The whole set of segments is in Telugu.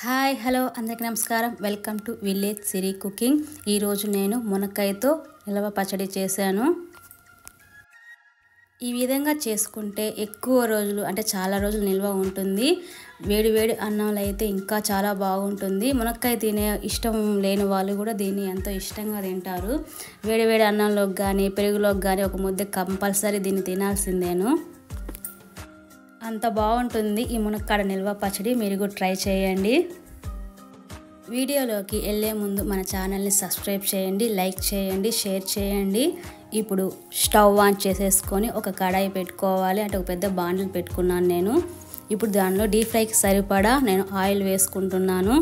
హాయ్ హలో అందరికీ నమస్కారం welcome to village Siri cooking ఈరోజు నేను మునక్కాయతో నిలవ పచ్చడి చేశాను ఈ విధంగా చేసుకుంటే ఎక్కువ రోజులు అంటే చాలా రోజులు నిల్వ ఉంటుంది వేడి వేడి అన్నంలో అయితే ఇంకా చాలా బాగుంటుంది మునక్కాయ తినే ఇష్టం లేని వాళ్ళు కూడా దీన్ని ఎంతో ఇష్టంగా తింటారు వేడి వేడి అన్నంలోకి కానీ పెరుగులోకి కానీ ఒక ముద్ద కంపల్సరీ దీన్ని తినాల్సిందేను అంత బాగుంటుంది ఈ మునక్కాడ నిల్వ పచ్చడి మీరు కూడా ట్రై చేయండి వీడియోలోకి వెళ్ళే ముందు మన ఛానల్ని సబ్స్క్రైబ్ చేయండి లైక్ చేయండి షేర్ చేయండి ఇప్పుడు స్టవ్ ఆన్ చేసేసుకొని ఒక కడాయి పెట్టుకోవాలి అంటే ఒక పెద్ద బాండిల్ పెట్టుకున్నాను నేను ఇప్పుడు దానిలో డీప్ ఫ్రైకి సరిపడా నేను ఆయిల్ వేసుకుంటున్నాను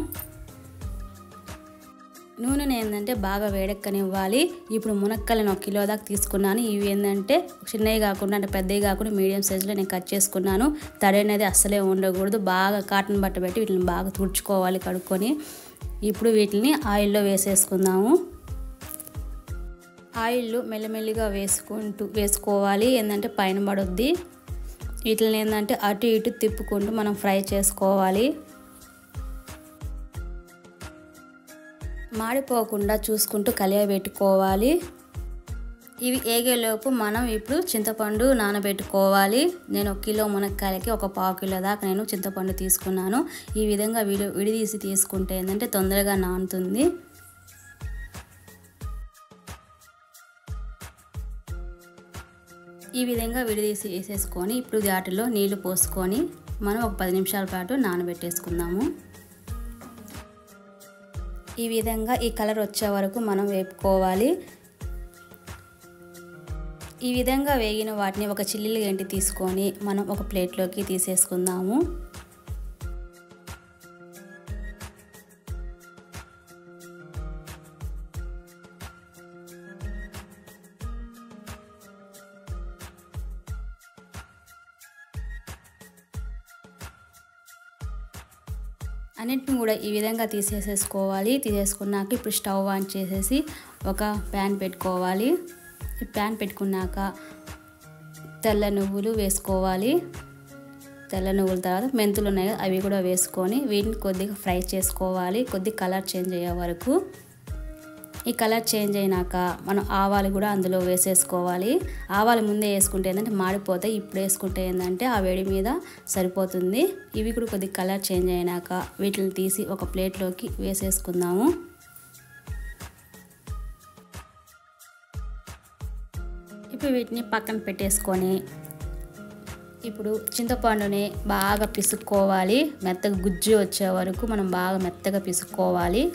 నూనెని ఏంటంటే బాగా వేడెక్కనివ్వాలి ఇప్పుడు మునక్కలను ఒక కిలో దాకా తీసుకున్నాను ఇవి ఏంటంటే చిన్నవి కాకుండా అంటే పెద్దవి కాకుండా మీడియం సైజులో నేను కట్ చేసుకున్నాను తడి అనేది అస్సలే ఉండకూడదు బాగా కాటన్ బట్ట పెట్టి వీటిని బాగా తుడుచుకోవాలి కడుక్కొని ఇప్పుడు వీటిని ఆయిల్లో వేసేసుకుందాము ఆయిల్ మెల్లమెల్లిగా వేసుకుంటూ వేసుకోవాలి ఏంటంటే పైన పడొద్ది వీటిని ఏంటంటే అటు ఇటు తిప్పుకుంటూ మనం ఫ్రై చేసుకోవాలి మాడిపోకుండా చూసుకుంటూ కలియబెట్టుకోవాలి ఇవి ఏగేలోపు మనం ఇప్పుడు చింతపండు నానబెట్టుకోవాలి నేను ఒక కిలో మునక్కాయలకి ఒక పావు కిలో దాకా నేను చింతపండు తీసుకున్నాను ఈ విధంగా విడి విడిదీసి తీసుకుంటే ఏంటంటే తొందరగా నానుతుంది ఈ విధంగా విడిదీసి వేసేసుకొని ఇప్పుడు వాటిలో నీళ్లు పోసుకొని మనం ఒక పది నిమిషాల పాటు నానబెట్టేసుకుందాము ఈ విధంగా ఈ కలర్ వచ్చే వరకు మనం వేపుకోవాలి ఈ విధంగా వేగిన వాటిని ఒక చిల్లీలు గంటి తీసుకొని మనం ఒక ప్లేట్లోకి తీసేసుకుందాము అన్నింటిని కూడా ఈ విధంగా తీసేసేసుకోవాలి తీసేసుకున్నాక ఇప్పుడు స్టవ్ ఆన్ చేసేసి ఒక ప్యాన్ పెట్టుకోవాలి ఈ ప్యాన్ పెట్టుకున్నాక తెల్ల నువ్వులు వేసుకోవాలి తెల్ల నువ్వుల తర్వాత మెంతులు ఉన్నాయి కదా అవి కూడా వేసుకొని వీటిని కొద్దిగా ఫ్రై చేసుకోవాలి కొద్ది కలర్ చేంజ్ అయ్యే వరకు ఈ కలర్ చేంజ్ అయినాక మనం ఆవాలు కూడా అందులో వేసేసుకోవాలి ఆవాలు ముందే వేసుకుంటే ఏంటంటే మాడిపోతాయి ఇప్పుడు వేసుకుంటే ఏంటంటే ఆ వేడి మీద సరిపోతుంది ఇవి కూడా కొద్దిగా కలర్ చేంజ్ అయినాక వీటిని తీసి ఒక ప్లేట్లోకి వేసేసుకుందాము ఇప్పుడు వీటిని పక్కన పెట్టేసుకొని ఇప్పుడు చింతపండుని బాగా పిసుక్కోవాలి మెత్తగా గుజ్జు వచ్చే వరకు మనం బాగా మెత్తగా పిసుక్కోవాలి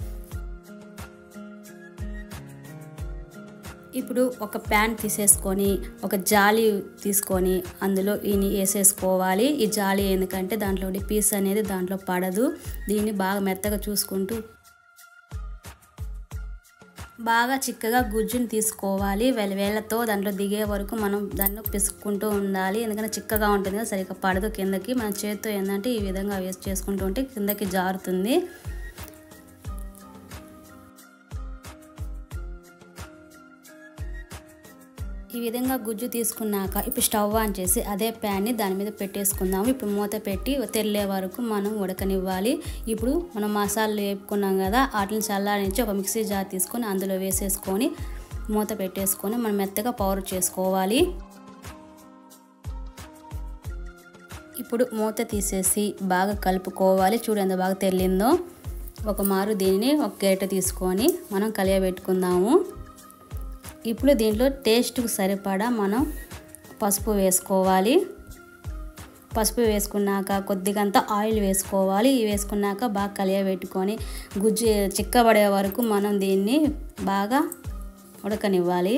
ఇప్పుడు ఒక ప్యాన్ తీసేసుకొని ఒక జాలి తీసుకొని అందులో ఈని వేసేసుకోవాలి ఈ జాలి ఎందుకంటే దాంట్లో పీస్ అనేది దాంట్లో పడదు దీన్ని బాగా మెత్తగా చూసుకుంటూ బాగా చిక్కగా గుజ్జుని తీసుకోవాలి వేలతో దాంట్లో దిగే వరకు మనం దాన్ని పిసుక్కుంటూ ఉండాలి ఎందుకంటే చిక్కగా ఉంటుంది కదా సరిగ్గా పడదు కిందకి మన చేతితో ఏంటంటే ఈ విధంగా వేస్ట్ చేసుకుంటూ ఉంటే కిందకి జారుతుంది ఈ విధంగా గుజ్జు తీసుకున్నాక ఇప్పుడు స్టవ్ ఆన్ చేసి అదే ప్యాన్ని దాని మీద పెట్టేసుకుందాము ఇప్పుడు మూత పెట్టి తెల్లే వరకు మనం ఉడకనివ్వాలి ఇప్పుడు మనం మసాలాలు వేపుకున్నాం కదా వాటిని చల్లారించి ఒక మిక్సీ జార్ తీసుకొని అందులో వేసేసుకొని మూత పెట్టేసుకొని మనం మెత్తగా పౌడర్ చేసుకోవాలి ఇప్పుడు మూత తీసేసి బాగా కలుపుకోవాలి చూడు ఎంత బాగా తెల్లిందో ఒక మారు దీనిని ఒక గేట తీసుకొని మనం కలియబెట్టుకుందాము ఇప్పుడు దీంట్లో టేస్ట్కి సరిపడా మనం పసుపు వేసుకోవాలి పసుపు వేసుకున్నాక కొద్దిగంత ఆయిల్ వేసుకోవాలి వేసుకున్నాక బాగా కలియబెట్టుకొని గుజ్జు చిక్కబడే వరకు మనం దీన్ని బాగా ఉడకనివ్వాలి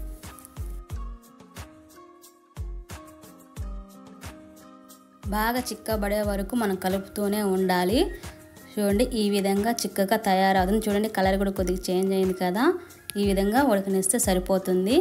బాగా చిక్కబడే వరకు మనం కలుపుతూనే ఉండాలి చూడండి ఈ విధంగా చిక్కగా తయారవుతుంది చూడండి కలర్ కూడా కొద్దిగా చేంజ్ అయింది కదా ఈ విధంగా ఉడకనిస్తే సరిపోతుంది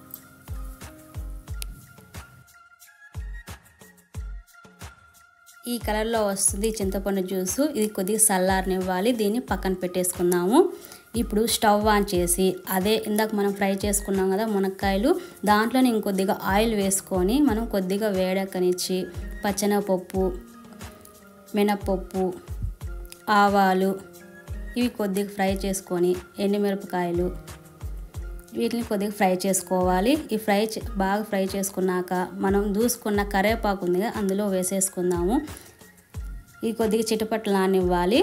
ఈ కలర్లో వస్తుంది చింతపండు జ్యూసు ఇది కొద్దిగా చల్లారనివ్వాలి దీన్ని పక్కన పెట్టేసుకుందాము ఇప్పుడు స్టవ్ ఆన్ చేసి అదే ఇందాక మనం ఫ్రై చేసుకున్నాం కదా మునక్కాయలు దాంట్లోనే ఇంకొద్దిగా ఆయిల్ వేసుకొని మనం కొద్దిగా వేడెక్కనిచ్చి పచ్చెనపప్పు మినప్పప్పు ఆవాలు ఇవి కొద్దిగా ఫ్రై చేసుకొని ఎండుమిరపకాయలు వీటిని కొద్దిగా ఫ్రై చేసుకోవాలి ఈ ఫ్రై బాగా ఫ్రై చేసుకున్నాక మనం దూసుకున్న కరివేపాకు ఉంది అందులో వేసేసుకుందాము ఇది కొద్దిగా చిటపట్లు నానివ్వాలి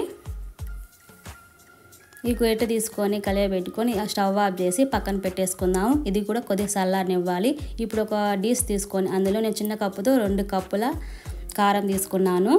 ఈ గొయ్యట తీసుకొని కలియబెట్టుకొని స్టవ్ ఆఫ్ చేసి పక్కన పెట్టేసుకుందాము ఇది కూడా కొద్దిగా చల్లారనివ్వాలి ఇప్పుడు ఒక డీస్ తీసుకొని అందులో నేను చిన్న కప్పుతో రెండు కప్పుల కారం తీసుకున్నాను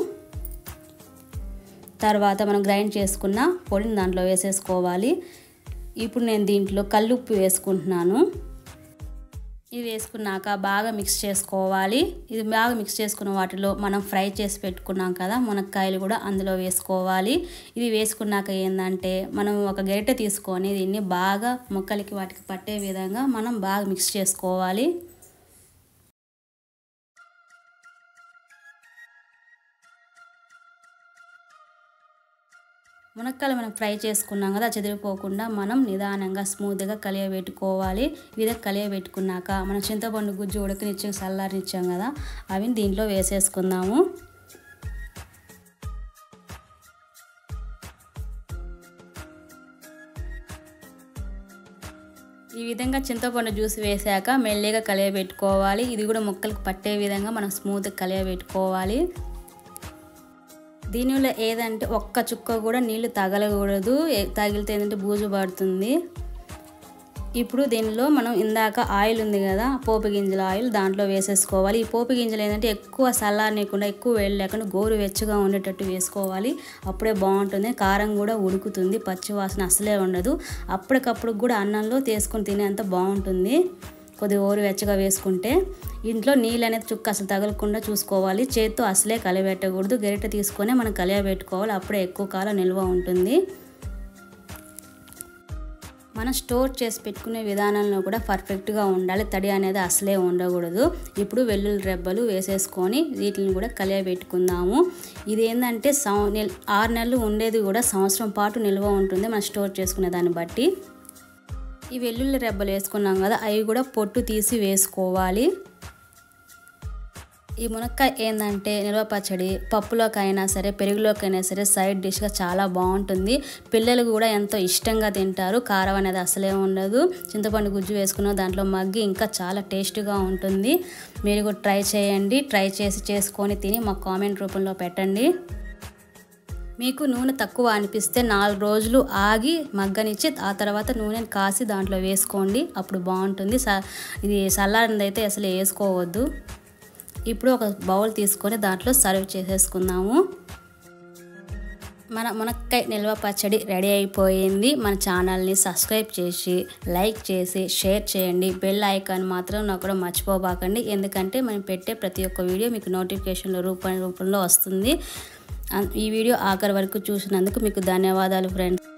తర్వాత మనం గ్రైండ్ చేసుకున్న పొడిని దాంట్లో వేసేసుకోవాలి ఇప్పుడు నేను దీంట్లో కల్లుప్పు వేసుకుంటున్నాను ఇది వేసుకున్నాక బాగా మిక్స్ చేసుకోవాలి ఇది బాగా మిక్స్ చేసుకున్న వాటిలో మనం ఫ్రై చేసి పెట్టుకున్నాం కదా మునక్కాయలు కూడా అందులో వేసుకోవాలి ఇది వేసుకున్నాక ఏంటంటే మనం ఒక గరిటె తీసుకొని దీన్ని బాగా ముక్కలకి వాటికి పట్టే విధంగా మనం బాగా మిక్స్ చేసుకోవాలి మునక్కాయలు మనం ఫ్రై చేసుకున్నాం కదా చెదిరిపోకుండా మనం నిదానంగా స్మూత్గా కలియబెట్టుకోవాలి విధంగా కలియబెట్టుకున్నాక మనం చింతపండు గుజ్జు ఉడకనిచ్చాం చల్లారనిచ్చాం కదా అవి దీంట్లో వేసేసుకుందాము ఈ విధంగా చింతపండు జ్యూస్ వేసాక మెల్లిగా కలియబెట్టుకోవాలి ఇది కూడా ముక్కలకు పట్టే విధంగా మనం స్మూత్గా కలియబెట్టుకోవాలి దీనివల్ల ఏదంటే ఒక్క చుక్క కూడా నీళ్ళు తగలకూడదు తగిలితే ఏంటంటే బూజు పడుతుంది ఇప్పుడు దీనిలో మనం ఇందాక ఆయిల్ ఉంది కదా పోపు గింజల ఆయిల్ దాంట్లో వేసేసుకోవాలి ఈ పోపు గింజలు ఏంటంటే ఎక్కువ చల్లారనీయకుండా ఎక్కువ వేడి లేకుండా గోరు వెచ్చగా ఉండేటట్టు వేసుకోవాలి అప్పుడే బాగుంటుంది కారం కూడా ఉడుకుతుంది పచ్చి వాసన అసలే ఉండదు అప్పటికప్పుడు కూడా అన్నంలో తీసుకొని తినేంత బాగుంటుంది కొద్దిగా ఓరు వెచ్చగా వేసుకుంటే ఇంట్లో నీళ్ళు అనేది చుక్క అసలు తగలకుండా చూసుకోవాలి చేత్తో అసలే కలియబెట్టకూడదు గరిటె తీసుకొని మనం కలియబెట్టుకోవాలి అప్పుడే ఎక్కువ కాలం నిల్వ ఉంటుంది మనం స్టోర్ చేసి పెట్టుకునే విధానంలో కూడా పర్ఫెక్ట్గా ఉండాలి తడి అనేది అసలే ఉండకూడదు ఇప్పుడు వెల్లుల్లి రెబ్బలు వేసేసుకొని వీటిని కూడా కలియబెట్టుకుందాము ఇది ఏంటంటే సం ఆరు నెలలు ఉండేది కూడా సంవత్సరం పాటు నిల్వ ఉంటుంది మనం స్టోర్ చేసుకునే దాన్ని బట్టి ఈ వెల్లుల్లి రెబ్బలు వేసుకున్నాం కదా అవి కూడా పొట్టు తీసి వేసుకోవాలి ఈ మునక్కాయ ఏంటంటే నిల్వ పచ్చడి పప్పులోకైనా సరే పెరుగులోకైనా సరే సైడ్ డిష్గా చాలా బాగుంటుంది పిల్లలు కూడా ఎంతో ఇష్టంగా తింటారు కారం అనేది అసలే ఉండదు చింతపండు గుజ్జు వేసుకున్న దాంట్లో మగ్గి ఇంకా చాలా టేస్ట్గా ఉంటుంది మీరు కూడా ట్రై చేయండి ట్రై చేసి చేసుకొని తిని మా కామెంట్ రూపంలో పెట్టండి మీకు నూనె తక్కువ అనిపిస్తే నాలుగు రోజులు ఆగి మగ్గనిచ్చి ఆ తర్వాత నూనెని కాసి దాంట్లో వేసుకోండి అప్పుడు బాగుంటుంది ఇది చల్లారింది అయితే అసలు వేసుకోవద్దు ఇప్పుడు ఒక బౌల్ తీసుకొని దాంట్లో సర్వ్ చేసేసుకుందాము మన మునక్కాయ నిల్వ పచ్చడి రెడీ అయిపోయింది మన ఛానల్ని సబ్స్క్రైబ్ చేసి లైక్ చేసి షేర్ చేయండి బెల్ ఐకాన్ మాత్రం నాకు కూడా మర్చిపోబాకండి ఎందుకంటే మనం పెట్టే ప్రతి ఒక్క వీడియో మీకు నోటిఫికేషన్ల రూప రూపంలో వస్తుంది ఈ వీడియో ఆఖరి వరకు చూసినందుకు మీకు ధన్యవాదాలు ఫ్రెండ్స్